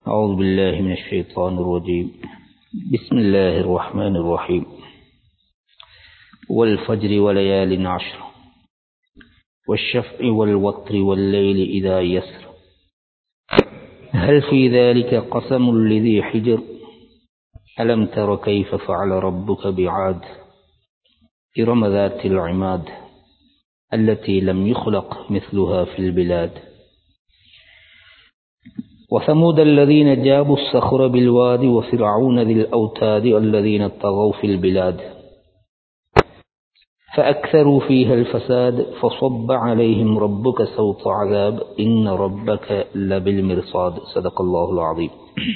أعوذ بالله من الشيطان الرجيم بسم الله الرحمن الرحيم والفجر وليال عشر والشفع والوتر والليل إذا يسر هل في ذلك قسم لذي حجر ألم تر كيف فعل ربك بعاد إرم ذات العماد التي لم يخلق مثلها في البلاد وثمود الذين جابوا الصخر بالواد وفرعون ذي الأوتاد الذين طغوا في البلاد فأكثروا فيها الفساد فصب عليهم ربك سوط عذاب إن ربك لبالمرصاد صدق الله العظيم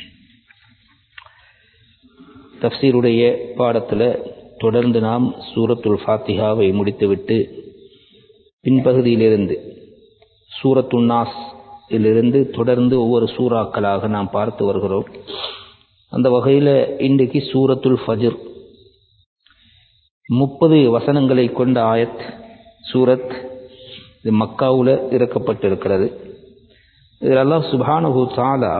தப்சீருடைய பாடத்தில் தொடர்ந்து நாம் சூரத்துல் ஃபாத்திஹாவை முடித்துவிட்டு பின்பகுதியிலிருந்து சூரத்துல் நாஸ் இலிருந்து தொடர்ந்து ஒவ்வொரு சூறாக்களாக நாம் பார்த்து வருகிறோம் அந்த வகையில் இன்றைக்கு சூரத்துல் ஃபஜர் முப்பது வசனங்களை கொண்ட ஆயத் சூரத் இது மக்காவில் இறக்கப்பட்டிருக்கிறது இதில் அல்லாஹ் சுபானு தாலா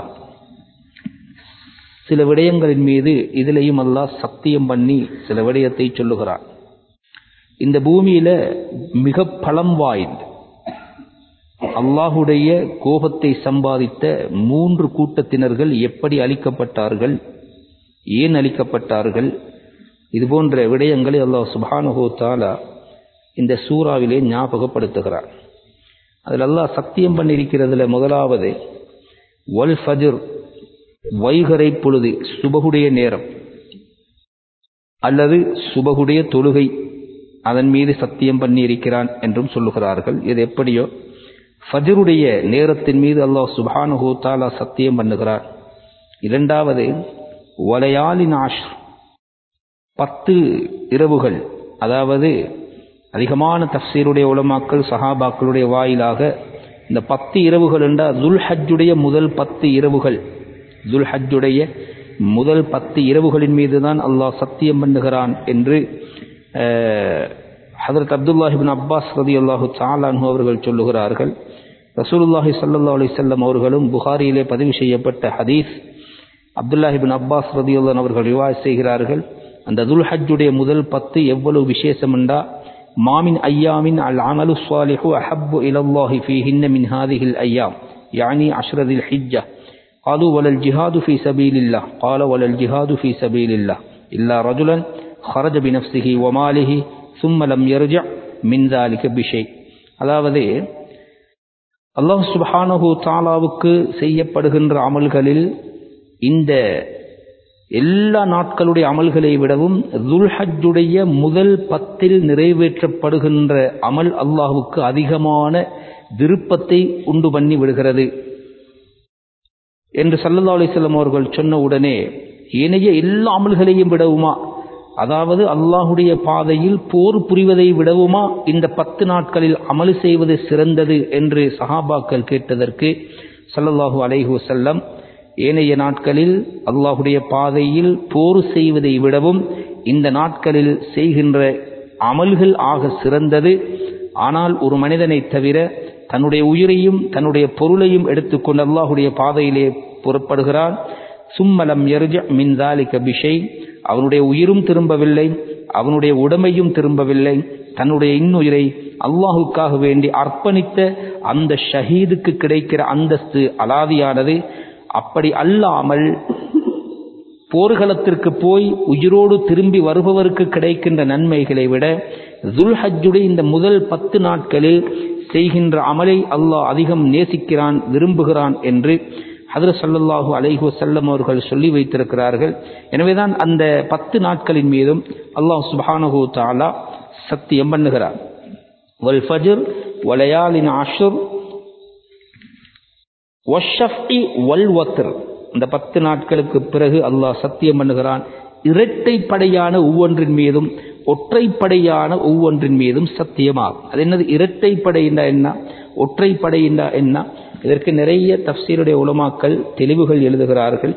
சில விடயங்களின் மீது இதிலையும் அல்லாஹ் சத்தியம் பண்ணி சில விடயத்தை சொல்லுகிறார் இந்த பூமியில மிக பலம் வாய்ந்த அல்லாஹுடைய கோபத்தை சம்பாதித்த மூன்று கூட்டத்தினர்கள் எப்படி அளிக்கப்பட்டார்கள் ஏன் அளிக்கப்பட்டார்கள் இது போன்ற விடயங்களை அல்லாஹ் சுபானுகோ தாலா இந்த சூறாவிலே ஞாபகப்படுத்துகிறார் அதில் அல்லாஹ் சத்தியம் பண்ணியிருக்கிறதுல முதலாவது வல் ஃபஜர் வைகரை பொழுது சுபகுடைய நேரம் அல்லது சுபகுடைய தொழுகை அதன் மீது சத்தியம் பண்ணி இருக்கிறான் என்றும் சொல்லுகிறார்கள் இது எப்படியோ ஃபஜருடைய நேரத்தின் மீது அல்லாஹ் சுபானுஹூ தாலா சத்தியம் பண்ணுகிறார் இரண்டாவது வலையாலின் ஆஷ் பத்து இரவுகள் அதாவது அதிகமான தப்சீருடைய உலமாக்கள் சஹாபாக்களுடைய வாயிலாக இந்த பத்து இரவுகள் என்றால் துல்ஹஜ்ஜுடைய முதல் பத்து இரவுகள் துல்ஹஜ்ஜுடைய முதல் பத்து இரவுகளின் மீது தான் அல்லாஹ் சத்தியம் பண்ணுகிறான் என்று ஹதரத் அப்துல்லாஹிபின் அப்பாஸ் ரதி அல்லாஹு சாலான்ஹு அவர்கள் சொல்லுகிறார்கள் ரசூலுல்லாஹி சல்லா அலிசல்லம் அவர்களும் புகாரியிலே பதிவு செய்யப்பட்ட ஹதீஸ் அப்துல்லாஹிபின் அப்பாஸ் ரதியுல்லான் அவர்கள் ரிவாய் செய்கிறார்கள் அந்த துல்ஹஜ்ஜுடைய முதல் பத்து எவ்வளவு விசேஷம் என்றா மாமின் ஐயாமின் அல் அமலு சாலிஹு அஹப்பு இலல்லாஹி ஃபீஹின்ன மின் ஹாதிஹில் ஐயாம் யானி அஷ்ரதில் ஹிஜ்ஜா قالوا ولا الجهاد في سبيل الله قال ولا الجهاد في سبيل الله إلا رجلا خرج بنفسه وماله ثم لم يرجع من ذلك بشيء அதாவது அல்லாஹ் சுபஹானஹு தாலாவுக்கு செய்யப்படுகின்ற அமல்களில் இந்த எல்லா நாட்களுடைய அமல்களை விடவும் துல்ஹஜ்ஜுடைய முதல் பத்தில் நிறைவேற்றப்படுகின்ற அமல் அல்லாஹுக்கு அதிகமான விருப்பத்தை உண்டு பண்ணி விடுகிறது என்று சல்லல்லா அலிஸ்லாம் அவர்கள் சொன்ன உடனே ஏனைய எல்லா அமல்களையும் விடவுமா அதாவது அல்லாஹுடைய பாதையில் போர் புரிவதை விடவுமா இந்த பத்து நாட்களில் அமல் செய்வது சிறந்தது என்று சஹாபாக்கள் கேட்டதற்கு சல்லல்லாஹு அலைஹு செல்லம் ஏனைய நாட்களில் அல்லாஹுடைய பாதையில் போர் செய்வதை விடவும் இந்த நாட்களில் செய்கின்ற அமல்கள் ஆக சிறந்தது ஆனால் ஒரு மனிதனை தவிர தன்னுடைய உயிரையும் தன்னுடைய பொருளையும் எடுத்துக்கொண்டு அல்லாஹுடைய பாதையிலே புறப்படுகிறான் சும்மலம் எருஜ மின்தாலிக பிஷை அவனுடைய உயிரும் திரும்பவில்லை அவனுடைய உடமையும் திரும்பவில்லை தன்னுடைய இன்னுயிரை அல்லாஹுக்காக வேண்டி அர்ப்பணித்த அந்த ஷஹீதுக்கு கிடைக்கிற அந்தஸ்து அலாதியானது அப்படி அல்லாமல் போர்க்களத்திற்கு போய் உயிரோடு திரும்பி வருபவருக்கு கிடைக்கின்ற நன்மைகளை விட துல்ஹஜ்ஜுடைய இந்த முதல் பத்து நாட்களில் செய்கின்ற அமலை அல்லாஹ் அதிகம் நேசிக்கிறான் விரும்புகிறான் என்று ஹதரத் சல்லல்லாஹு அலைஹு செல்லம் அவர்கள் சொல்லி வைத்திருக்கிறார்கள் எனவேதான் அந்த பத்து நாட்களின் மீதும் அல்லாஹ் சுபானஹு தாலா சத்தியம் பண்ணுகிறார் வல் ஃபஜர் வலையாலின் அஷுர் ஒஷஃப்டி வல் வத்ர் இந்த பத்து நாட்களுக்கு பிறகு அல்லாஹ் சத்தியம் பண்ணுகிறான் இரட்டைப்படையான ஒவ்வொன்றின் மீதும் ஒற்றைப்படையான ஒவ்வொன்றின் மீதும் சத்தியமாகும் அது என்னது இரட்டைப்படை என்ன ஒற்றைப்படை என்ன இதற்கு நிறைய தப்சீருடைய உலமாக்கள் தெளிவுகள் எழுதுகிறார்கள்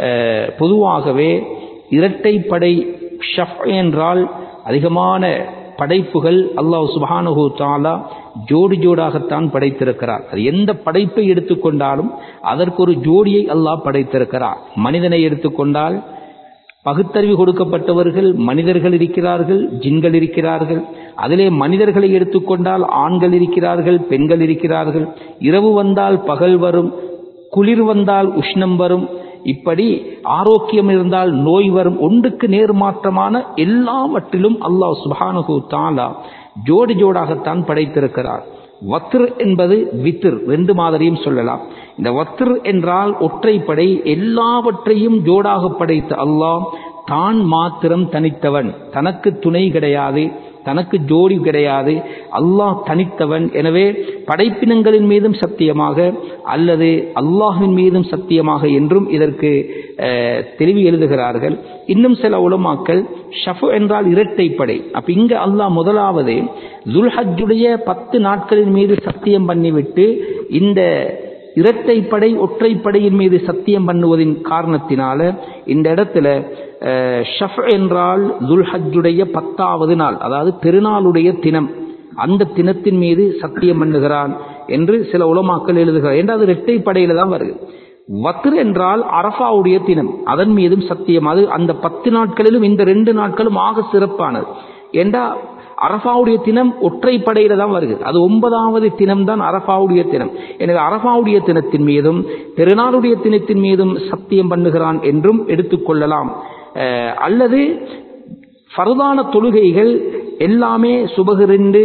பொதுவாகவே இரட்டைப்படை ஷஃப் என்றால் அதிகமான படைப்புகள் அல்லாஹ் சுபானஹூ தாலா ஜோடி ஜோடாகத்தான் படைத்திருக்கிறார் அது எந்த படைப்பை எடுத்துக்கொண்டாலும் அதற்கு ஒரு ஜோடியை அல்லாஹ் படைத்திருக்கிறார் மனிதனை எடுத்துக்கொண்டால் பகுத்தறிவு கொடுக்கப்பட்டவர்கள் மனிதர்கள் இருக்கிறார்கள் ஜின்கள் இருக்கிறார்கள் அதிலே மனிதர்களை எடுத்துக்கொண்டால் ஆண்கள் இருக்கிறார்கள் பெண்கள் இருக்கிறார்கள் இரவு வந்தால் பகல் வரும் குளிர் வந்தால் உஷ்ணம் வரும் இப்படி ஆரோக்கியம் இருந்தால் நோய் வரும் ஒன்றுக்கு நேர்மாற்றமான எல்லாவற்றிலும் அல்லாஹ் சுபானகு தாலா ஜோடி ஜோடாகத்தான் படைத்திருக்கிறார் வத்ர் என்பது வித்திர் ரெண்டு மாதிரியும் சொல்லலாம் இந்த வத்ர் என்றால் ஒற்றைப்படை எல்லாவற்றையும் ஜோடாக படைத்த அல்லாஹ் தான் மாத்திரம் தனித்தவன் தனக்கு துணை கிடையாது தனக்கு ஜோடி கிடையாது அல்லாஹ் தனித்தவன் எனவே படைப்பினங்களின் மீதும் சத்தியமாக அல்லது அல்லாஹின் மீதும் சத்தியமாக என்றும் இதற்கு தெளிவு எழுதுகிறார்கள் இன்னும் சில உலமாக்கள் ஷஃபு என்றால் இரட்டைப்படை அப்ப இங்க அல்லாஹ் முதலாவது துல்ஹஜ்ஜுடைய பத்து நாட்களின் மீது சத்தியம் பண்ணிவிட்டு இந்த இரட்டைப்படை ஒற்றைப்படையின் மீது சத்தியம் பண்ணுவதின் காரணத்தினால இந்த இடத்துல ஷஃப் என்றால் துல்ஹஜ்ஜுடைய பத்தாவது நாள் அதாவது பெருநாளுடைய தினம் அந்த தினத்தின் மீது சத்தியம் பண்ணுகிறான் என்று சில உலமாக்கள் எழுதுகிறார் என்றால் அது இரட்டைப்படையில தான் வருது வத்ர் என்றால் அரஃபாவுடைய தினம் அதன் மீதும் சத்தியம் அது அந்த பத்து நாட்களிலும் இந்த ரெண்டு நாட்களும் ஆக சிறப்பானது என்றா அரஃபாவுடைய தினம் ஒற்றைப்படையில தான் வருகிறது அது ஒன்பதாவது தினம் தான் அரஃபாவுடைய தினம் எனவே அரஃபாவுடைய தினத்தின் மீதும் பெருநாளுடைய தினத்தின் மீதும் சத்தியம் பண்ணுகிறான் என்றும் எடுத்துக்கொள்ளலாம் அல்லது ஃபர்தான தொழுகைகள் எல்லாமே சுபகு ரெண்டு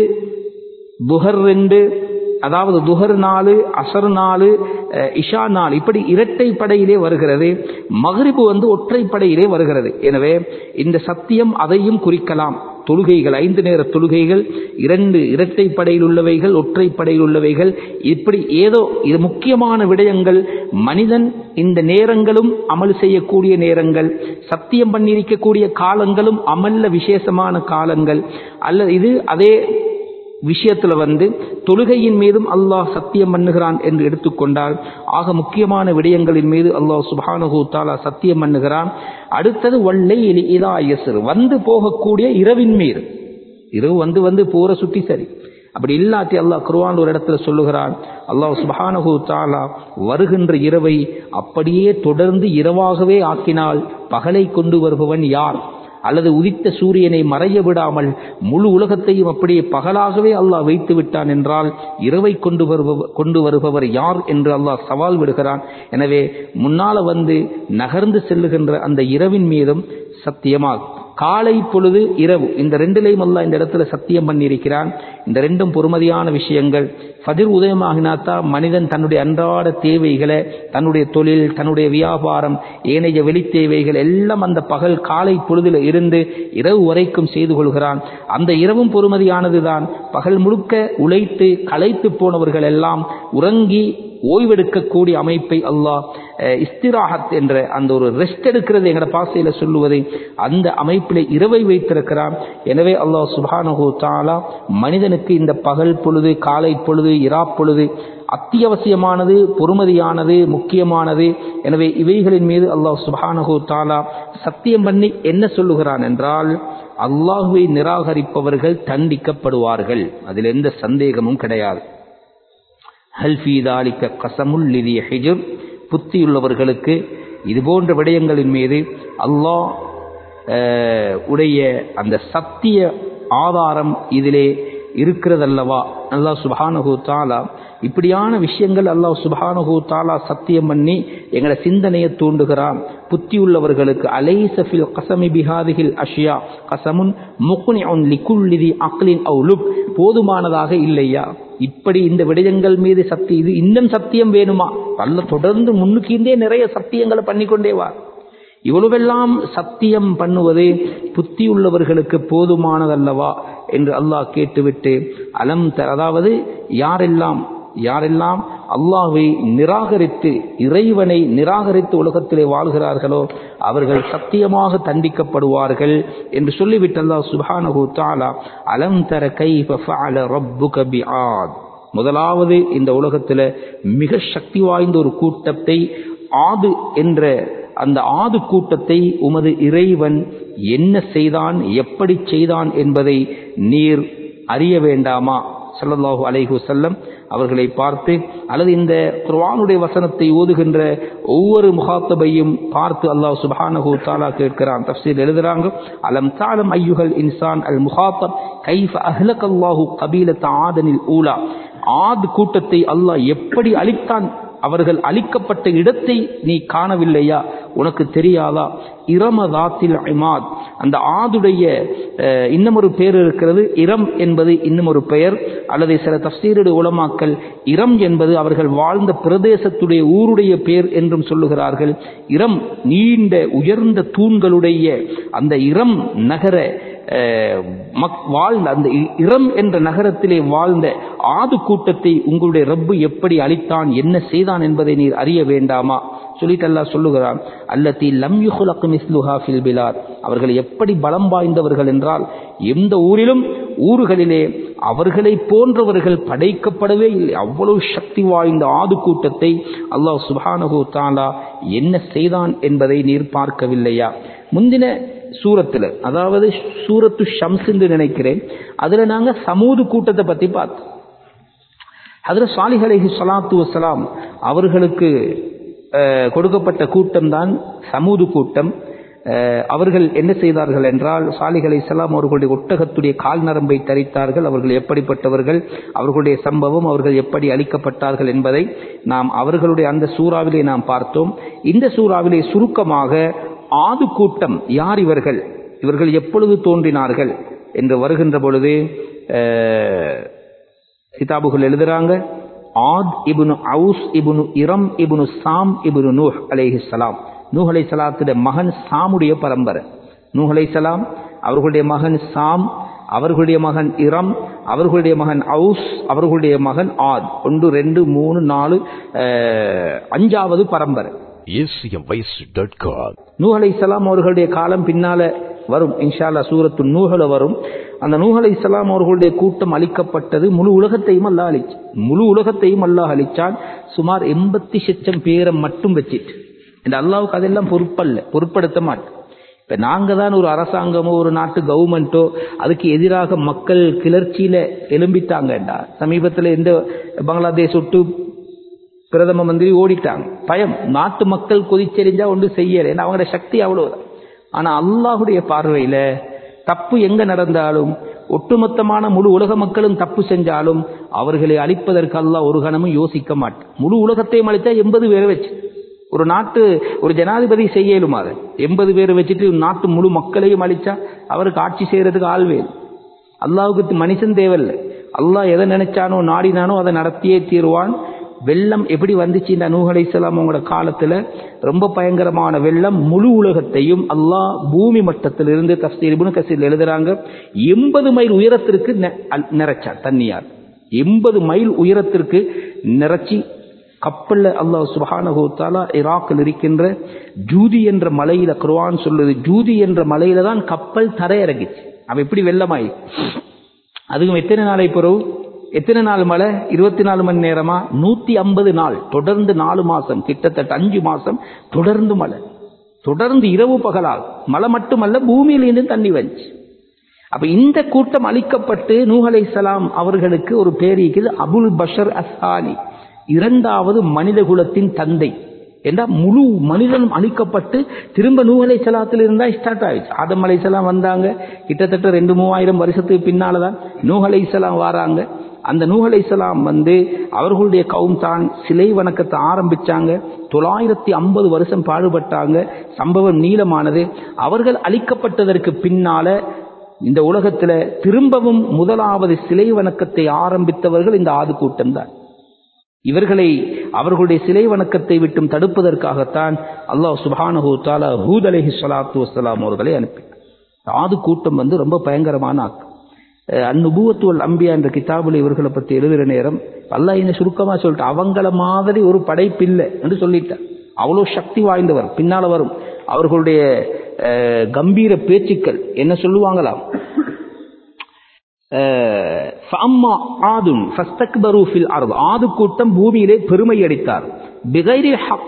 புகர் ரெண்டு அதாவது துஹர் நாலு அசர் நாலு இஷா நாள் இப்படி இரட்டை படையிலே வருகிறது மகரிபு வந்து ஒற்றைப்படையிலே வருகிறது எனவே இந்த சத்தியம் அதையும் குறிக்கலாம் தொழுகைகள் ஐந்து நேர தொழுகைகள் இரண்டு இரட்டை படையில் உள்ளவைகள் ஒற்றைப்படையில் உள்ளவைகள் இப்படி ஏதோ இது முக்கியமான விடயங்கள் மனிதன் இந்த நேரங்களும் அமல் செய்யக்கூடிய நேரங்கள் சத்தியம் பண்ணியிருக்கக்கூடிய காலங்களும் அமல்ல விசேஷமான காலங்கள் அல்ல இது அதே விஷயத்துல வந்து தொழுகையின் மீதும் அல்லாஹ் சத்தியம் பண்ணுகிறான் என்று எடுத்துக்கொண்டால் ஆக முக்கியமான விடயங்களின் மீது அல்லாஹ் சுபானஹூ தாலா சத்தியம் பண்ணுகிறான் அடுத்தது வல்லை இதா எசர் வந்து போகக்கூடிய இரவின் மீது இரவு வந்து வந்து போற சுத்தி சரி அப்படி இல்லாட்டி அல்லாஹ் குர்வான் ஒரு இடத்துல சொல்லுகிறான் அல்லாஹ் சுபஹானஹூ தாலா வருகின்ற இரவை அப்படியே தொடர்ந்து இரவாகவே ஆக்கினால் பகலை கொண்டு வருபவன் யார் அல்லது உதித்த சூரியனை மறைய விடாமல் முழு உலகத்தையும் அப்படியே பகலாகவே அல்லாஹ் வைத்து விட்டான் என்றால் இரவை கொண்டு வருபவர் கொண்டு வருபவர் யார் என்று அல்லாஹ் சவால் விடுகிறான் எனவே முன்னால வந்து நகர்ந்து செல்லுகின்ற அந்த இரவின் மீதும் சத்தியமாக காலை பொழுது இரவு இந்த ரெண்டிலையும் அல்லா இந்த இடத்துல சத்தியம் பண்ணியிருக்கிறான் இந்த ரெண்டும் பொறுமதியான விஷயங்கள் பதிர் உதயமாகினாத்தான் மனிதன் தன்னுடைய அன்றாட தேவைகளை தன்னுடைய தொழில் தன்னுடைய வியாபாரம் ஏனைய வெளி தேவைகள் எல்லாம் அந்த பகல் காலை பொழுதில் இருந்து இரவு வரைக்கும் செய்து கொள்கிறான் அந்த இரவும் பொறுமதியானதுதான் பகல் முழுக்க உழைத்து களைத்து போனவர்கள் எல்லாம் உறங்கி ஓய்வெடுக்கக்கூடிய அமைப்பை அல்லாஹ் இஸ்திராகத் என்ற அந்த ஒரு ரெஸ்ட் எடுக்கிறது எங்கட பாசையில சொல்லுவதை அந்த அமைப்பில் இரவை வைத்திருக்கிறான் எனவே அல்லாஹ் சுபானஹூ தாலா மனிதனுக்கு இந்த பகல் பொழுது காலை பொழுது இரா பொழுது அத்தியாவசியமானது பொறுமதியானது முக்கியமானது எனவே இவைகளின் மீது அல்லாஹ் சுபானஹூ தாலா சத்தியம் பண்ணி என்ன சொல்லுகிறான் என்றால் அல்லாஹுவை நிராகரிப்பவர்கள் தண்டிக்கப்படுவார்கள் அதில் எந்த சந்தேகமும் கிடையாது ஹல்ஃபீதாலிக்க கசமுல் லிதிய ஹிஜுர் புத்தியுள்ளவர்களுக்கு இது போன்ற விடயங்களின் மீது அல்லாஹ் உடைய அந்த சத்திய ஆதாரம் இதிலே இருக்கிறதல்லவா அல்லாஹ் சுபானஹூ தாலா இப்படியான விஷயங்கள் அல்லாஹ் சுபானஹூ தாலா சத்தியம் பண்ணி எங்களை சிந்தனையை தூண்டுகிறான் புத்தி உள்ளவர்களுக்கு அலைசஃபில் கசமி பிஹாதிகில் அஷ்யா கசமுன் முக்குனி ஒன் லிக்குல்லிதி அக்லின் அவுலுப் போதுமானதாக இல்லையா இப்படி இந்த விடயங்கள் மீது சக்தி இது இன்னும் சத்தியம் வேணுமா அல்ல தொடர்ந்து முன்னுக்கீந்தே நிறைய சத்தியங்களை பண்ணிக்கொண்டே வா இவ்வளவெல்லாம் சத்தியம் பண்ணுவது புத்தி உள்ளவர்களுக்கு போதுமானதல்லவா என்று அல்லாஹ் கேட்டுவிட்டு அலம் த அதாவது யாரெல்லாம் யாரெல்லாம் அல்லாஹை நிராகரித்து இறைவனை நிராகரித்து உலகத்திலே வாழ்கிறார்களோ அவர்கள் சத்தியமாக தண்டிக்கப்படுவார்கள் என்று சொல்லிவிட்டு அல்லாஹ் சுபானஹு தாலா அலம் தர கை ரப்புக பிஆத் முதலாவது இந்த உலகத்தில் மிக சக்தி வாய்ந்த ஒரு கூட்டத்தை ஆது என்ற அந்த ஆது கூட்டத்தை உமது இறைவன் என்ன செய்தான் எப்படி செய்தான் என்பதை நீர் அறிய வேண்டாமா ஸல்லல்லாஹு அலைஹி வஸல்லம் அவர்களை பார்த்து அல்லது இந்த குர்ஆனுடைய வசனத்தை ஓதுகின்ற ஒவ்வொரு முகாத்தபையும் பார்த்து அல்லாஹ் சுப்ஹானஹு தஆலா கேட்கிறான் தஃப்சீர் எழுதுறாங்க அலம் தஅலம் அய்யுஹல் இன்சான் அல் முகாத்தப் கைஃப அஹ்லகல்லாஹு கபீலத ஆதனில் ஊலா ஆத் கூட்டத்தை அல்லாஹ் எப்படி அழித்தான் அவர்கள் அழிக்கப்பட்ட இடத்தை நீ காணவில்லையா உனக்கு தெரியாதா இரமதாத்தில் இமாத் அந்த ஆதுடைய அஹ், இன்னும் ஒரு பெயர் இருக்கிறது இரம் என்பது இன்னும் ஒரு பெயர் அல்லது சில தஃசீருடைய உலமாக்கல் இரம் என்பது அவர்கள் வாழ்ந்த பிரதேசத்துடைய ஊருடைய பெயர் என்றும் சொல்லுகிறார்கள் இரம் நீண்ட உயர்ந்த தூண்களுடைய அந்த இரம் நகர அஹ், மக்- வாழ்ந்த அந்த இ- இரம் என்ற நகரத்திலே வாழ்ந்த ஆது கூட்டத்தை உங்களுடைய ரப்பு எப்படி அழித்தான் என்ன செய்தான் என்பதை நீர் அறிய வேண்டாமா சொல்லிட்டு அல்லாஹ் சொல்லுகிறான் அல்லத்தி லம் யுஹ்லக் மிஸ்லுஹா ஃபில் பிலாத் அவர்கள் எப்படி பலம் வாய்ந்தவர்கள் என்றால் எந்த ஊரிலும் ஊர்களிலே அவர்களை போன்றவர்கள் படைக்கப்படவே இல்லை அவ்வளவு சக்தி வாய்ந்த ஆது கூட்டத்தை அல்லாஹ் சுப்ஹானஹு தஆலா என்ன செய்தான் என்பதை நீர் பார்க்கவில்லையா முந்தின சூரத்துல அதாவது சூரத்து ஷம்ஸ் என்று நினைக்கிறேன் அதுல நாங்க சமூது கூட்டத்தை பத்தி பார்த்தோம் அதுல சாலிஹ் அலைஹி ஸலாத்து வஸலாம் அவர்களுக்கு அஹ், கொடுக்கப்பட்ட கூட்டம் தான் சமூது கூட்டம் அஹ், அவர்கள் என்ன செய்தார்கள் என்றால் சாலிஹ் அலைஹிஸ்ஸலாம் அவர்களுடைய ஒட்டகத்துடைய கால் நரம்பை தரித்தார்கள் அவர்கள் எப்படிப்பட்டவர்கள் அவர்களுடைய சம்பவம் அவர்கள் எப்படி அளிக்கப்பட்டார்கள் என்பதை நாம் அவர்களுடைய அந்த சூறாவிலே நாம் பார்த்தோம் இந்த சூறாவிலே சுருக்கமாக ஆது கூட்டம் யார் இவர்கள் இவர்கள் எப்பொழுது தோன்றினார்கள் என்று வருகின்ற பொழுது அஹ், கிதாபுகள் எழுதுறாங்க ஆத் இப்னு அவுஸ் இப்னு இரம் இப்னு சாம் இப்னு நூஹ் அலைஹிஸ்ஸலாம் நூஹ் அலைஹிஸ்ஸலாத்துடைய மகன் சாமுடைய பரம்பரை நூஹ் அலைஹிஸ்ஸலாம் அவர்களுடைய மகன் சாம் அவர்களுடைய மகன் இரம் அவர்களுடைய மகன் அவுஸ் அவர்களுடைய மகன் ஆத் ஒன்று ரெண்டு மூணு நாலு அஹ், அஞ்சாவது பரம்பரை acmvoice.com. நூஹ் அலைஹிஸ்ஸலாம் அவர்களுடைய காலம் பின்னால வரும் இன்ஷால்லா சூரத்து நூஹல வரும் அந்த நூஹ் அலைஹிஸ்ஸலாம் அவர்களுடைய கூட்டம் அழிக்கப்பட்டது முழு உலகத்தையும் அல்லாஹ் அழிச்சு முழு உலகத்தையும் அல்லாஹ் அழிச்சான் சுமார் எண்பத்தி லட்சம் பேரை மட்டும் வச்சிட்டு இந்த அல்லாவுக்கு அதெல்லாம் பொறுப்பல்ல பொருட்படுத்த மாட்டேன் இப்ப நாங்க தான் ஒரு அரசாங்கமோ ஒரு நாட்டு கவர்மெண்ட்டோ அதுக்கு எதிராக மக்கள் கிளர்ச்சியில எழும்பிட்டாங்கடா சமீபத்தில் இந்த பங்களாதேஷ் விட்டு பிரதம மந்திரி ஓடிட்டாங்க பயம் நாட்டு மக்கள் கொதிச்செறிஞ்சா ஒன்று செய்யல ஏன்னா அவங்களோட சக்தி அவ்வளவுதான் ஆனா அல்லாஹுடைய பார்வையில தப்பு எங்க நடந்தாலும் ஒட்டுமொத்தமான முழு உலக மக்களும் தப்பு செஞ்சாலும் அவர்களை அழிப்பதற்கு அல்லாஹ் ஒரு கணமும் யோசிக்க மாட்டான் முழு உலகத்தையும் அழித்தா எண்பது பேரை வச்சு ஒரு நாட்டு ஒரு ஜனாதிபதி செய்ய இயலுமா அதை எண்பது பேரை வச்சுட்டு நாட்டு முழு மக்களையும் அழிச்சா அவருக்கு ஆட்சி செய்யறதுக்கு ஆள் வேணும் அல்லாவுக்கு மனுஷன் தேவையில்லை அல்லாஹ் எதை நினைச்சானோ நாடினானோ அதை நடத்தியே தீருவான் வெள்ளம் எப்படி வந்துச்சு இந்த நூஹ் அலைஹிஸ்ஸலாம் அவங்களோட காலத்துல ரொம்ப பயங்கரமான வெள்ளம் முழு உலகத்தையும் அல்லாஹ் பூமி மட்டத்திலிருந்து தஃசீர் இப்னு கசீர் எழுதுறாங்க எண்பது மைல் உயரத்திற்கு நெ- அல்- நிறைச்சான் தண்ணியார் எண்பது மைல் உயரத்திற்கு நிறைச்சி கப்பல்ல அல்லாஹ் சுப்ஹானஹு தஆலா ஈராக்கில் இருக்கின்ற ஜூதி என்ற மலையில குர்ஆன் சொல்லுது ஜூதி என்ற மலையில தான் கப்பல் தரையிறங்கிச்சு அவ எப்படி வெள்ளமாயி அதுவும் எத்தனை நாளை பிறகு எத்தனை நாள் மழை இருபத்தி நாலு மணி நேரமா நூத்தி ஐம்பது நாள் தொடர்ந்து நாலு மாசம் கிட்டத்தட்ட அஞ்சு மாசம் தொடர்ந்து மழை தொடர்ந்து இரவு பகலாக மழை மட்டுமல்ல பூமியிலிருந்து தண்ணி வந்துச்சு அப்ப இந்த கூட்டம் அழிக்கப்பட்டு நூஹ் அலைஹிஸ்ஸலாம் அவர்களுக்கு ஒரு பேர் இருக்குது அபுல் பஷர் அஸ்ஹாலி இரண்டாவது மனித குலத்தின் தந்தை என்றா முழு மனிதனும் அழிக்கப்பட்டு திரும்ப நூஹ் அலைஹிஸ்ஸலாத்தில் இருந்தா ஸ்டார்ட் ஆயிடுச்சு ஆதம் அலைஹிஸ்ஸலாம் வந்தாங்க கிட்டத்தட்ட ரெண்டு மூவாயிரம் வருஷத்துக்கு பின்னாலதான் நூஹ் அலைஹிஸ்ஸலாம் வராங்க அந்த நூஹ் அலைஹிஸ்ஸலாம் வந்து அவர்களுடைய கவும் தான் சிலை வணக்கத்தை ஆரம்பிச்சாங்க தொள்ளாயிரத்தி ஐம்பது வருஷம் பாடுபட்டாங்க சம்பவம் நீளமானது அவர்கள் அழிக்கப்பட்டதற்கு பின்னால இந்த உலகத்துல திரும்பவும் முதலாவது சிலை வணக்கத்தை ஆரம்பித்தவர்கள் இந்த ஆது கூட்டம் தான் இவர்களை அவர்களுடைய சிலை வணக்கத்தை விட்டும் தடுப்பதற்காகத்தான் அல்லாஹ் சுப்ஹானஹு தஆலா ஹூத் அலைஹி ஸலாத்து வஸ்ஸலாம் அவர்களை அனுப்பினார் ஆது கூட்டம் வந்து ரொம்ப பயங்கரமான ஆக்கம் அஹ் அந்நுபுவத்துவல் அம்பியா என்ற கிதாபுல இவர்களை பத்தி எழுதுற நேரம் அல்லாஹ் என்ன சுருக்கமா சொல்லிட்டு அவங்கள மாதிரி ஒரு படைப்பில்லை என்று சொல்லிட்டார் அவ்வளவு சக்தி வாய்ந்தவர் பின்னால வரும் அவர்களுடைய அஹ், கம்பீர பேச்சுக்கள் என்ன சொல்லுவாங்களாம் ஃபஅம்மா ஆதுன் ஃபஸ்தக்பரு ஃபில் அர்த் ஆது கூட்டம் பூமியிலே பெருமை அடித்தார் பிகைரி ஹக்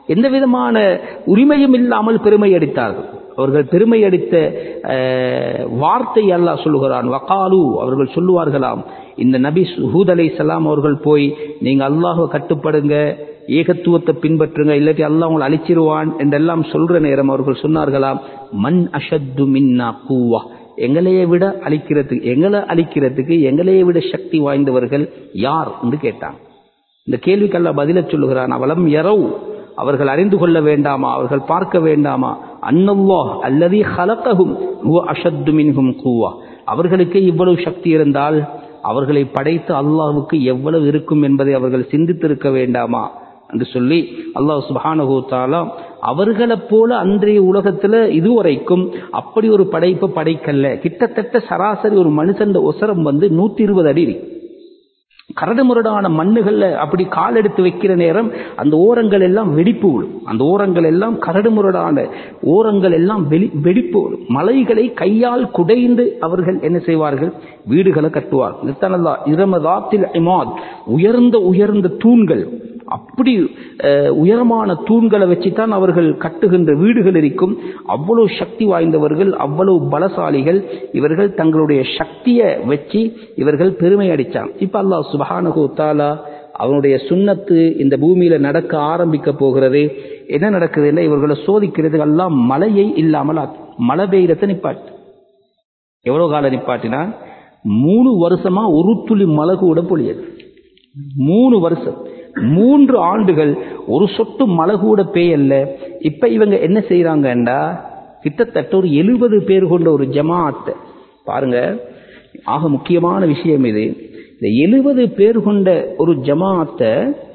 எந்த விதமான உரிமையும் இல்லாமல் பெருமை அடித்தார்கள் அவர்கள் பெருமை அடித்த அஹ், வார்த்தை அல்லாஹ் சொல்லுகிறான் வகாலு அவர்கள் சொல்லுவார்களாம் இந்த நபி ஹூத் அலை அவர்கள் போய் நீங்க அல்லாஹ்வை கட்டுப்படுங்க ஏகத்துவத்தை பின்பற்றுங்க இல்லாட்டி அல்லாஹ் உங்களை அழிச்சிருவான் என்றெல்லாம் சொல்ற நேரம் அவர்கள் சொன்னார்களாம் மண் அஷத்து மின்னா கூவா எங்களையே விட அழிக்கிறதுக்கு எங்களை அழிக்கிறதுக்கு எங்களையே விட சக்தி வாய்ந்தவர்கள் யார் என்று கேட்டாங்க இந்த கேள்விக்கெல்லாம் பதில சொல்லுகிறான் அவலம் எரவு அவர்கள் அறிந்து கொள்ள வேண்டாமா அவர்கள் பார்க்க வேண்டாமா அன்னல்லாஹ் அல்லது ஹலக்ககும் அஷத்து மின்ஹும் கூவா அவர்களுக்கு இவ்வளவு சக்தி இருந்தால் அவர்களை படைத்த அல்லாஹ்வுக்கு எவ்வளவு இருக்கும் என்பதை அவர்கள் சிந்தித்திருக்க வேண்டாமா என்று சொல்லி அல்லாஹ் சுப்ஹானஹு தஆலா அவர்களைப் போல அன்றைய உலகத்துல இதுவரைக்கும் அப்படி ஒரு படைப்பை படைக்கல கிட்டத்தட்ட சராசரி ஒரு மனுஷன் ஒசரம் வந்து நூத்தி இருபது அடி இருக்கு. கரடுமுரடான மண்ணுகள்ல அப்படி கால் எடுத்து வைக்கிற நேரம் அந்த ஓரங்கள் எல்லாம் வெடிப்பு விடும் அந்த ஓரங்கள் எல்லாம் கரடுமுரடான ஓரங்கள் எல்லாம் வெளி வெடிப்பு விடும் மலைகளை கையால் குடைந்து அவர்கள் என்ன செய்வார்கள் வீடுகளை கட்டுவார்கள் நித்தனல்லா இரமதாத்தில் இமாத் உயர்ந்த உயர்ந்த தூண்கள் அப்படி அஹ், உயரமான தூண்களை வச்சுதான் அவர்கள் கட்டுகின்ற வீடுகள் இருக்கும் அவ்வளவு சக்தி வாய்ந்தவர்கள் அவ்வளவு பலசாலிகள் இவர்கள் தங்களுடைய சக்தியை வச்சு இவர்கள் பெருமை அடிச்சாங்க இப்ப அல்லாஹ் சுபஹானஹு தஆலா அவனுடைய சுன்னத்து இந்த பூமியில நடக்க ஆரம்பிக்க போகிறது என்ன நடக்குதுன்னா இவர்களை சோதிக்கிறது எல்லாம் மழையை இல்லாமல் ஆக்கு. மழை பெய்யறத நிப்பாட்டு எவ்வளவு காலம் நிப்பாட்டினா மூணு வருஷமா ஒரு துளி மழை கூட பொழியது மூணு வருஷம் மூன்று ஆண்டுகள் ஒரு சொட்டு மழை கூட பெய்யல இப்ப இவங்க என்ன செய்யறாங்கண்டா கிட்டத்தட்ட ஒரு எழுபது பேர் கொண்ட ஒரு ஜமாஅத்தை பாருங்க ஆக முக்கியமான விஷயம் இது இந்த எழுபது பேர் கொண்ட ஒரு ஜமாஅத்தை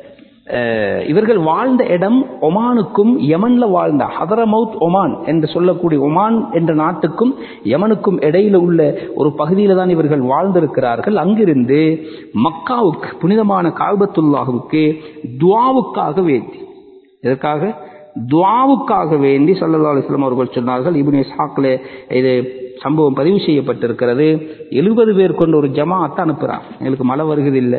அஹ், இவர்கள் வாழ்ந்த இடம் ஒமானுக்கும் யமன்ல வாழ்ந்த ஹதரமவுத் ஒமான் என்று சொல்லக்கூடிய ஒமான் என்ற நாட்டுக்கும் யமனுக்கும் இடையில உள்ள ஒரு பகுதியில தான் இவர்கள் வாழ்ந்திருக்கிறார்கள் அங்கிருந்து மக்காவுக்கு புனிதமான காபத்துல்லாஹுவுக்கு துவாவுக்காக வேண்டி எதற்காக துவாவுக்காக வேண்டி சல்லல்லா அலிஸ்லாம் அவர்கள் சொன்னார்கள் இப்னு இஸ்ஹாக்ல இது சம்பவம் பதிவு செய்யப்பட்டிருக்கிறது எழுபது பேர் கொண்ட ஒரு ஜமாஅத்தை அனுப்புறான் எங்களுக்கு மழை வருகிறது இல்லை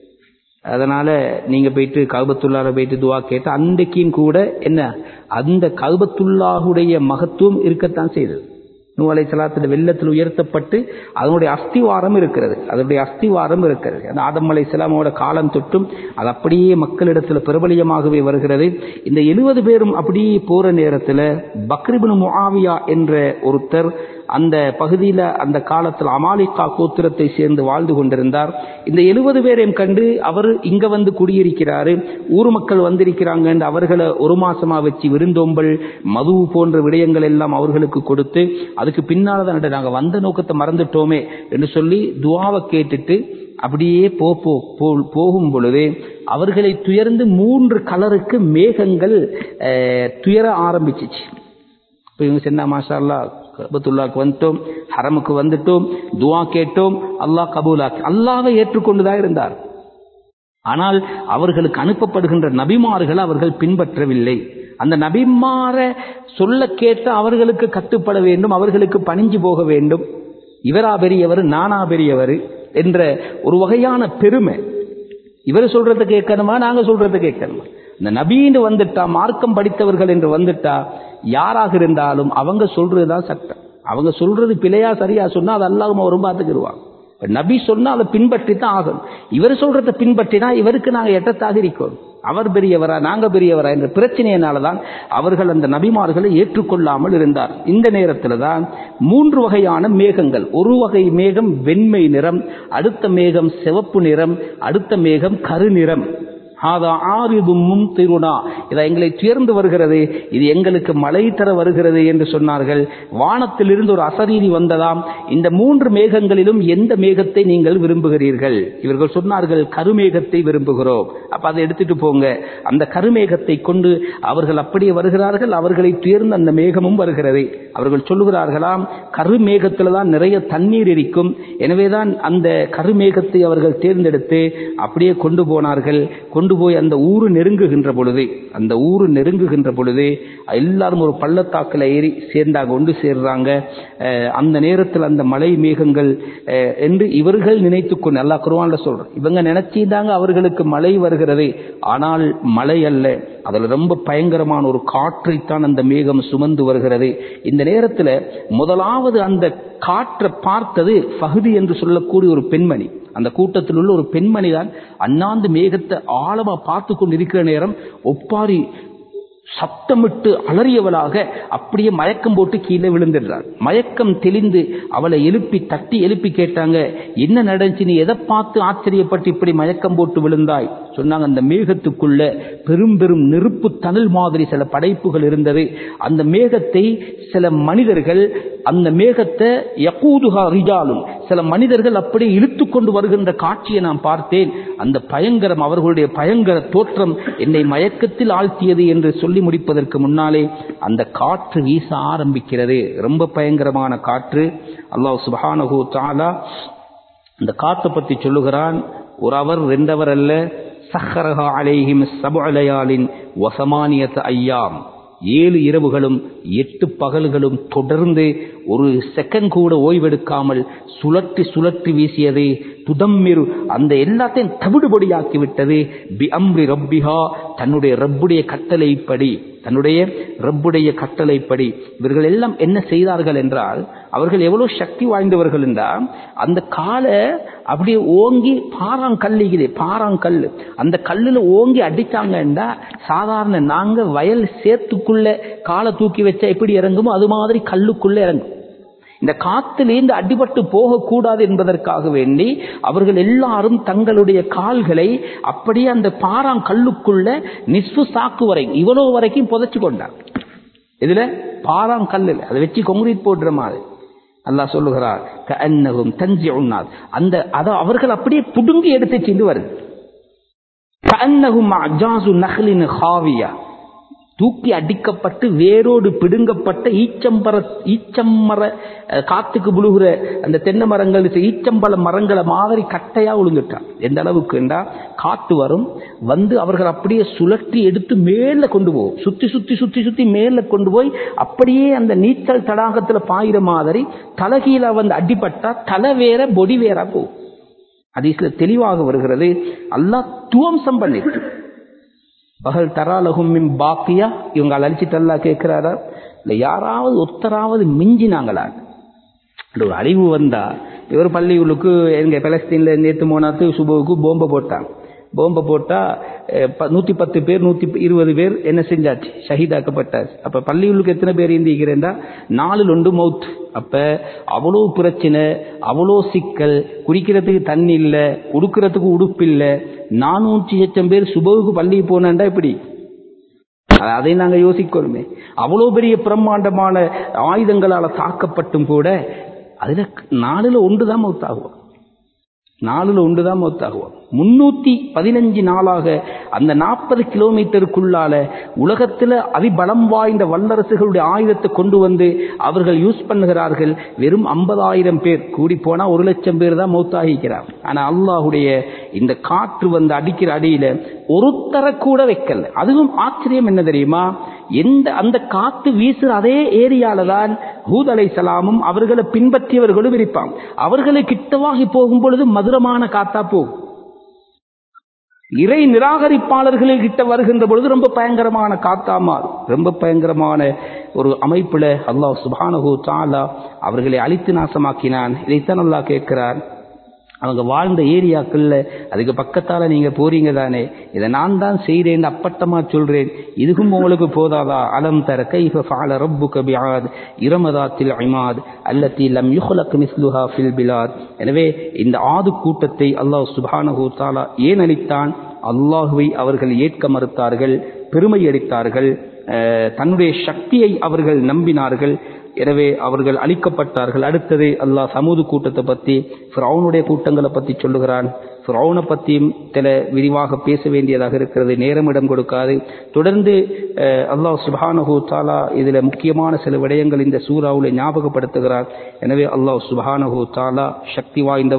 அதனால நீங்க போயிட்டு கல்பத்துள்ளார போயிட்டு துவா கேட்டு அன்றைக்கும் கூட என்ன அந்த கல்பத்துல்லாஹுடைய மகத்துவம் இருக்கத்தான் செய்தது நூ அலை சலாத்துல வெள்ளத்தில் உயர்த்தப்பட்டு அதனுடைய அஸ்திவாரம் இருக்கிறது அதனுடைய அஸ்திவாரம் இருக்கிறது அந்த ஆதம் அலை சலாமோட காலம் தொட்டும் அது அப்படியே மக்களிடத்துல பிரபலியமாகவே வருகிறது இந்த எழுபது பேரும் அப்படியே போற நேரத்துல பக்ரிபின் முஆவியா என்ற ஒருத்தர் அந்த பகுதியில அந்த காலத்தில் அமாலிகா கோத்திரத்தை சேர்ந்து வாழ்ந்து கொண்டிருந்தார் இந்த எழுபது பேரையும் கண்டு அவர் இங்க வந்து குடியிருக்கிறாரு ஊர் மக்கள் வந்திருக்கிறாங்க என்று அவர்களை ஒரு மாசமா வச்சு விருந்தோம்பல் மது போன்ற விடயங்கள் எல்லாம் அவர்களுக்கு கொடுத்து அதுக்கு பின்னால தான் நாங்க வந்த நோக்கத்தை மறந்துட்டோமே என்று சொல்லி துவாவை கேட்டுட்டு அப்படியே போ போ- போ- போகும் பொழுது அவர்களை துயர்ந்து மூன்று கலருக்கு மேகங்கள் அஹ், துயர ஆரம்பிச்சிச்சு இப்போ இவங்க சொன்னா மாஷா அல்லா கபத்துல்லாக்கு வந்துட்டோம் ஹரமுக்கு வந்துட்டோம் துவா கேட்டோம் அல்லாஹ் கபூலாக்கி அல்லாவை ஏற்றுக்கொண்டுதான் இருந்தார் ஆனால் அவர்களுக்கு அனுப்பப்படுகின்ற நபிமார்களை அவர்கள் பின்பற்றவில்லை அந்த நபிமார சொல்ல கேட்டு அவர்களுக்கு கட்டுப்பட வேண்டும் அவர்களுக்கு பணிஞ்சு போக வேண்டும் இவரா பெரியவர் நானா பெரியவர் என்ற ஒரு வகையான பெருமை இவர் சொல்றத கேட்கணுமா நாங்க சொல்றத கேட்கணுமா இந்த நபீன்னு வந்துட்டா மார்க்கம் படித்தவர்கள் என்று வந்துட்டா யாராக இருந்தாலும் அவங்க சொல்றதுதான் சட்டம் அவங்க சொல்றது பிழையா சரியா சொன்னா அது அல்லாஹ் வரும் பார்த்துக்கிடுவாங்க இப்ப நபி சொன்னா அதை பின்பற்றி தான் ஆகணும் இவர் சொல்றதை பின்பற்றினா இவருக்கு நாங்க எட்டத்தாக இருக்கோம் அவர் பெரியவரா நாங்க பெரியவரா என்ற பிரச்சனையினால தான் அவர்கள் அந்த நபிமார்களை ஏற்றுக்கொள்ளாமல் இருந்தார் இந்த நேரத்தில் தான் மூன்று வகையான மேகங்கள் ஒரு வகை மேகம் வெண்மை நிறம் அடுத்த மேகம் சிவப்பு நிறம் அடுத்த மேகம் கருநிறம் ஆதா ஆரிதும் மும்திருனா இதை எங்களை துயர்ந்து வருகிறது இது எங்களுக்கு மழை தர வருகிறது என்று சொன்னார்கள் வானத்திலிருந்து ஒரு அசரீரி வந்ததாம் இந்த மூன்று மேகங்களிலும் எந்த மேகத்தை நீங்கள் விரும்புகிறீர்கள் இவர்கள் சொன்னார்கள் கருமேகத்தை விரும்புகிறோம் அப்ப அதை எடுத்துட்டு போங்க அந்த கருமேகத்தை கொண்டு அவர்கள் அப்படியே வருகிறார்கள் அவர்களை துயர்ந்து அந்த மேகமும் வருகிறது அவர்கள் சொல்லுகிறார்களாம் கருமேகத்துல தான் நிறைய தண்ணீர் இருக்கும் எனவேதான் அந்த கருமேகத்தை அவர்கள் தேர்ந்தெடுத்து அப்படியே கொண்டு போனார்கள் கொண்டு கொண்டு போய் அந்த ஊரு நெருங்குகின்ற பொழுது அந்த ஊரு நெருங்குகின்ற பொழுது எல்லாரும் ஒரு பள்ளத்தாக்கில் ஏறி சேர்ந்தாங்க ஒன்று சேர்றாங்க அஹ் அந்த நேரத்தில் அந்த மலை மேகங்கள் அஹ் என்று இவர்கள் நினைத்து கொண்டு அல்லா குருவான்ல சொல்றேன் இவங்க நினைச்சிருந்தாங்க அவர்களுக்கு மழை வருகிறது ஆனால் மழை அல்ல அதுல ரொம்ப பயங்கரமான ஒரு காற்றைத்தான் அந்த மேகம் சுமந்து வருகிறது இந்த நேரத்தில் முதலாவது அந்த காற்றை பார்த்தது பகுதி என்று சொல்லக்கூடிய ஒரு பெண்மணி அந்த கூட்டத்தில் உள்ள ஒரு பெண்மணி தான் அண்ணாந்து மேகத்தை ஆழமா பார்த்து கொண்டிருக்கிற நேரம் ஒப்பாரி சத்தமிட்டு அலறியவளாக அப்படியே மயக்கம் போட்டு கீழே விழுந்துடுறார் மயக்கம் தெளிந்து அவளை எழுப்பி தட்டி எழுப்பி கேட்டாங்க என்ன நடந்துச்சு நீ எதை பார்த்து ஆச்சரியப்பட்டு இப்படி மயக்கம் போட்டு விழுந்தாய் சொன்னாங்க அந்த மேகத்துக்குள்ள பெரும் பெரும் நெருப்பு தணல் மாதிரி சில படைப்புகள் இருந்தது அந்த மேகத்தை சில மனிதர்கள் அந்த மேகத்தை யகூதுகா ரிஜாலும் சில மனிதர்கள் அப்படியே இழுத்து கொண்டு வருகின்ற காட்சியை நான் பார்த்தேன் அந்த பயங்கரம் அவர்களுடைய பயங்கர தோற்றம் என்னை மயக்கத்தில் ஆழ்த்தியது என்று சொல்லி முடிப்பதற்கு முன்னாலே அந்த காற்று வீச ஆரம்பிக்கிறது ரொம்ப பயங்கரமான காற்று அல்லாஹ் சுபஹானஹு தாலா அந்த காற்றை பற்றி சொல்லுகிறான் ஒரு அவர் ரெண்டவர் அல்ல சஹரஹா அலைஹிம் சபுஅலையாலின் வசமானியத் ஐயாம் ஏழு இரவுகளும் எட்டு பகல்களும் தொடர்ந்து ஒரு செகண்ட் கூட ஓய்வெடுக்காமல் சுழற்றி சுழற்றி வீசியது துதம்மிரு அந்த எல்லாத்தையும் தவிடுபடியாக்கி விட்டது பி அம்ரி ரப்பிஹா தன்னுடைய ரப்புடைய கட்டளைப்படி தன்னுடைய ரப்புடைய கட்டளைப்படி இவர்கள் எல்லாம் என்ன செய்தார்கள் என்றால் அவர்கள் எவ்வளவு சக்தி வாய்ந்தவர்கள் என்றால் அந்த காலை அப்படியே ஓங்கி பாறாங்கல்லிகளே பாறாங்கல் அந்த கல்லுல ஓங்கி அடிச்சாங்கன்னா சாதாரண நாங்க வயல் சேத்துக்குள்ள காலை தூக்கி வச்சா எப்படி இறங்குமோ அது மாதிரி கல்லுக்குள்ள இறங்கும் இந்த காத்திலேந்து அடிபட்டு போகக்கூடாது என்பதற்காக வேண்டி அவர்கள் எல்லாரும் தங்களுடைய கால்களை அப்படியே அந்த பாறாங்கல்லுக்குள்ள நிஸ்பு சாக்கு வரை இவ்வளவு வரைக்கும் புதைச்சு கொண்டார் இதுல பாறாங்கல்லில் அதை வச்சு கொங்கிரீட் போடுற மாதிரி அல்லாஹ் சொல்லுகிறார் கஅன்னஹும் தன்ஜிஉன்னாஸ் அந்த அத அவர்கள் அப்படியே புடுங்கி எடுத்து சென்று வருது கஅன்னஹும் அஜாசு நஹ்லின் ஹாவியா தூக்கி அடிக்கப்பட்டு வேரோடு பிடுங்கப்பட்ட ஈச்சம்பர ஈச்சம்மர அஹ், காத்துக்கு புழுகிற அந்த தென்னை மரங்கள் ஈச்சம்பழ மரங்களை மாதிரி கட்டையா விழுந்துட்டான் எந்த அளவுக்கு என்றா காத்து வரும் வந்து அவர்கள் அப்படியே சுழற்றி எடுத்து மேல கொண்டு போகும் சுத்தி சுத்தி சுத்தி சுத்தி மேல கொண்டு போய் அப்படியே அந்த நீச்சல் தடாகத்துல பாயிற மாதிரி தலைகீழ வந்து அடிபட்டா தலை வேற பொடி வேற போகும் ஹதீஸ்ல தெளிவாக வருகிறது அல்லாஹ் துவம்சம் பண்ணிட்டு பகல் தராலகும் மின் பாக்கியா இவங்க அழிச்சிட்டு அல்லா கேட்கிறாரா இல்ல யாராவது ஒத்தராவது மிஞ்சினாங்களா இந்த ஒரு அழிவு வந்தா இவர் பள்ளிகளுக்கு எங்க பலஸ்தீன்ல நேத்து மோனாத்து சுபவுக்கு போம்பை போட்டாங்க போம்பை போட்டா அஹ், ப- நூத்தி பத்து பேர் நூத்தி இருபது பேர் என்ன செஞ்சாச்சு ஷஹீதாக்கப்பட்டாச்சு அப்ப பள்ளிகளுக்கு எத்தனை பேர் இந்திக்கிறேன்டா நாலு ஒன்று மவுத் அப்ப அவ்வளோ பிரச்சனை அவ்வளோ சிக்கல் குடிக்கிறதுக்கு தண்ணி இல்ல உடுக்கிறதுக்கு உடுப்பு இல்ல நானூற்றி லட்சம் பேர் சுபவுக்கு பள்ளி போனாண்டா இப்படி அ- அதை நாங்க யோசிக்கணுமே அவ்வளோ பெரிய பிரம்மாண்டமான ஆயுதங்களால தாக்கப்பட்டும் கூட அதுல நாலுல ஒன்றுதான் மௌத்தாகுவோம் நாலுல ஒன்றுதான் மௌத்தாகுவோம் முன்னூத்தி பதினஞ்சு நாளாக அந்த நாற்பது கிலோமீட்டருக்குள்ளால உலகத்துல அதிபலம் வாய்ந்த வல்லரசுகளுடைய ஆயுதத்தை கொண்டு வந்து அவர்கள் யூஸ் பண்ணுகிறார்கள் வெறும் ஐம்பதாயிரம் பேர் கூடி போனா ஒரு லட்சம் பேர் தான் மௌத்தாகிக்கிறார் ஆனா அல்லாஹுடைய இந்த காற்று வந்து அடிக்கிற அடியில ஒருத்தர கூட வைக்கல அதுவும் ஆச்சரியம் என்ன தெரியுமா எந்த அந்த காத்து வீசுற அதே ஏரியால தான் ஹூத் அலை சலாமும் அவர்களை பின்பற்றியவர்களும் இருப்பாங்க அவர்களை கிட்டவாகி போகும் பொழுது மதுரமான காத்தா போகும் இறை நிராகரிப்பாளர்கள் கிட்ட வருகின்ற பொழுது ரொம்ப பயங்கரமான காத்தா மாறும் ரொம்ப பயங்கரமான ஒரு அமைப்புல அல்லாஹ் சுபானஹு தாலா அவர்களை அழித்து நாசமாக்கினான் இதைத்தான் அல்லாஹ் கேட்கிறான் அவங்க வாழ்ந்த ஏரியாக்கள்ல அதுக்கு பக்கத்தால நீங்க போறீங்க தானே இதை நான் தான் செய்றேன் அப்பட்டமா சொல்றேன் இதுக்கும் உங்களுக்கு போதாதா அலம் தர கைஃப ஃபஅல ரப்புக பிஆத் இரமதாத்தில் இமாத் அல்லதி லம் யுஹ்லக் மிஸ்லுஹா ஃபில் பிலாத் எனவே இந்த ஆது கூட்டத்தை அல்லாஹ் சுப்ஹானஹு தஆலா ஏன் அளித்தான் அல்லாஹுவை அவர்கள் ஏற்க மறுத்தார்கள் பெருமை அடித்தார்கள் அஹ், தன்னுடைய சக்தியை அவர்கள் நம்பினார்கள் எனவே அவர்கள் அழிக்கப்பட்டார்கள் அடுத்தது அல்லாஹ் சமூது கூட்டத்தை பத்தி ஃபிரௌனுடைய கூட்டங்களை பத்தி சொல்லுகிறான் ஃபிரௌனை பற்றியும் சில விரிவாக பேச வேண்டியதாக இருக்கிறது நேரம் இடம் கொடுக்காது தொடர்ந்து அஹ், அல்லாஹ் சுப்ஹானஹு தாலா இதுல முக்கியமான சில விடயங்கள் இந்த சூறாவுல ஞாபகப்படுத்துகிறார் எனவே அல்லாஹ் சுப்ஹானஹு தாலா சக்தி வாய்ந்தவன்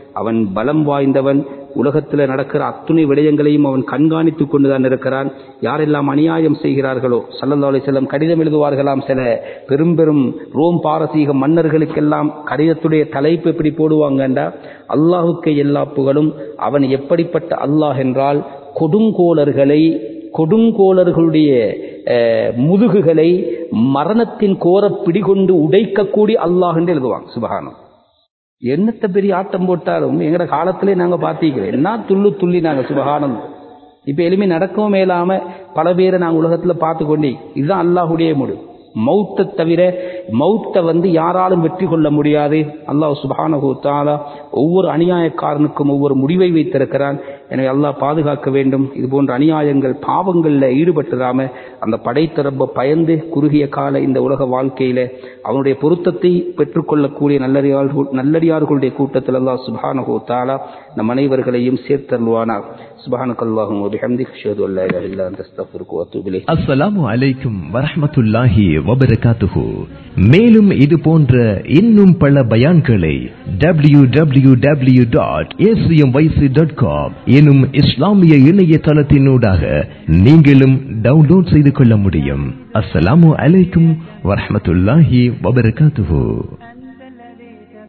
அவன் பலம் வாய்ந்தவன் உலகத்தில் நடக்கிற அத்துணை விடயங்களையும் அவன் கண்காணித்துக் கொண்டுதான் இருக்கிறான் யாரெல்லாம் அநியாயம் செய்கிறார்களோ சல்லல்லா அலிசல்லம் கடிதம் எழுதுவார்களாம் சில பெரும் பெரும் ரோம் பாரசீக மன்னர்களுக்கெல்லாம் கடிதத்துடைய தலைப்பு எப்படி போடுவாங்கன்றா அல்லாஹுக்கு எல்லா புகழும் அவன் எப்படிப்பட்ட அல்லாஹ் என்றால் கொடுங்கோலர்களை கொடுங்கோலர்களுடைய அஹ், முதுகுகளை மரணத்தின் கோர பிடிகொண்டு உடைக்கக்கூடிய அல்லாஹ் என்று எழுதுவாங்க சுபகானம் என்னத்த பெரிய ஆட்டம் போட்டாலும் எங்கட காலத்திலே நாங்க பார்த்திக்கிறோம் என்ன துள்ளு துள்ளி நாங்க சுபகானம் இப்ப எளிமை நடக்கவும் மேலாம பல பேரை நாங்க உலகத்துல பார்த்து கொண்டே இதுதான் அல்லாஹுடைய முடி மௌத்தை தவிர மௌத்தை வந்து யாராலும் வெற்றி கொள்ள முடியாது அல்லாஹ் சுபஹானஹு தஆலா ஒவ்வொரு அநியாயக்காரனுக்கும் ஒவ்வொரு முடிவை வைத்திருக்கிறான் எனவே அல்லாஹ் பாதுகாக்க வேண்டும் இது போன்ற அநியாயங்கள் பாவங்களில் ஈடுபட்டுடாம அந்த படைத்தரப்ப பயந்து குறுகிய கால இந்த உலக வாழ்க்கையில அவனுடைய பொருத்தத்தை பெற்றுக்கொள்ளக்கூடிய நல்லடியார்கள் நல்லடியார்களுடைய கூட்டத்தில் அல்லாஹ் சுபஹானஹு தஆலா நம் அனைவர்களையும் சேர்த்தருள்வானார் சுபஹானக்கல்லாஹும் வபிஹம்திஹி அஷ்ஹது அல்லா இலாஹா இல்லா அன்த அஸ்தக்ஃபிருக்க வ அத்தூபு இலைக் அஸ்ஸலாமு அலைக்கும் வரஹ்மத்துல்லாஹி வபரகாத்துஹு மேலும் இது போன்ற இன்னும் பல பயான்களை W W W dot dot com எனும் இஸ்லாமிய இணையதளத்தினூடாக நீங்களும் டவுன்லோட் செய்து கொள்ள முடியும் அஸ்ஸலாமு அலைக்கும் வரஹ்மத்துல்லாஹி வபரகாத்துஹு